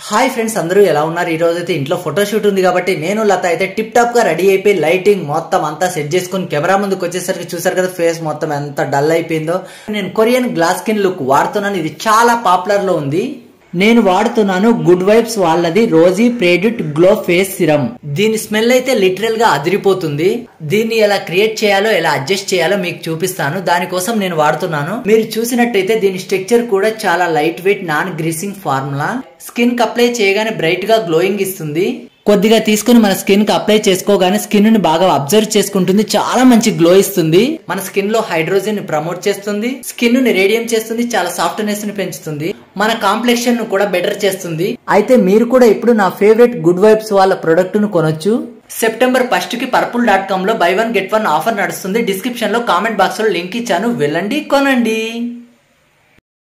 hi friends అందరూ ఎలా ఉన్నారు ఈ రోజు అయితే ఇంట్లో ఫోటోషూట్ ఉంది కాబట్టి నేను లత అయితే టిప్ టాప్ గా రెడీ అయిపోయి లైటింగ్ మొత్తం అంతా సెట్ చేసుకుని కెమెరా ముందుకు వచ్చేసరికి చూసారు కదా ఫేస్ మొత్తం ఎంత డల్ అయిపోయిందో నేను కొరియన్ గ్లాస్ స్కిన్ లుక్ వాడుతున్నాను ఇది చాలా పాపులర్ లో ఉంది నేను వాడుతున్నాను గుడ్ వైబ్స్ వాళ్ళది రోజీ ప్రేడిట్ గ్లో ఫేస్ సిరం దీని స్మెల్ అయితే లిటరల్ గా అదిరిపోతుంది దీన్ని ఎలా క్రియేట్ చేయాలో ఎలా అడ్జస్ట్ చేయాలో మీకు చూపిస్తాను దానికోసం నేను వాడుతున్నాను మీరు చూసినట్టయితే దీని స్ట్రక్చర్ కూడా చాలా light weight non greasing formula skin కి అప్లై చేయగానే బ్రైట్ గా గ్లోయింగ్ ఇస్తుంది కొద్దిగా తీసుకుని మన స్కిన్ కి అప్లై చేసుకోగానే స్కిన్ ని బాగా అబ్జర్వ్ చేసుకుంటుంది చాలా మంచి గ్లో ఇస్తుంది మన స్కిన్ లో హైడ్రోజన్ ని ప్రమోట్ చేస్తుంది స్కిన్ ని రేడియం చేస్తుంది చాలా సాఫ్ట్నెస్ ని పెంచుతుంది మన కాంప్లెక్షన్ ను కూడా బెటర్ చేస్తుంది అయితే మీరు కూడా ఇప్పుడు నా ఫేవరెట్ గుడ్ వైబ్స్ వాళ్ళ ప్రొడక్ట్ ను కొనొచ్చు సెప్టెంబర్ ఫస్ట్ కి పర్పుల్ డాట్ కామ్ లో buy one get one offer నడుస్తుంది డిస్క్రిప్షన్ లో కామెంట్ బాక్స్ లో లింక్ ఇచ్చాను వెళ్ళండి కొనండి